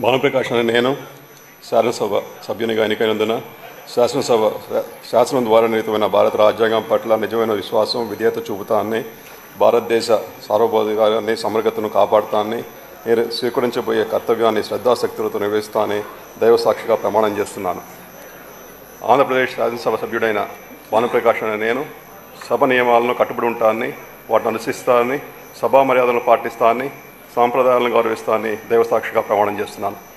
భానుప్రకాష్ అనే నేను శాసనసభ సభ్యునిగా ఎన్నికైనందున శాసనసభ శాసనం ద్వారా నిర్మితమైన భారత రాజ్యాంగం పట్ల నిజమైన విశ్వాసం విధేయత చూపుతానని భారతదేశ సార్వభౌమికాన్ని సమగ్రతను కాపాడుతానని నేను స్వీకరించబోయే కర్తవ్యాన్ని శ్రద్ధాశక్తులతో నిర్వహిస్తానని దైవ సాక్షిగా ప్రమాణం చేస్తున్నాను ఆంధ్రప్రదేశ్ శాసనసభ సభ్యుడైన భానుప్రకాష్ అనే నేను సభ నియమాలను కట్టుబడి ఉంటానని వాటిని అనుసరిస్తానని సభా మర్యాదలను పాటిస్తానని సాంప్రదాయాలను గౌరవిస్తానని దైవసాక్షిగా ప్రమాణం చేస్తున్నాను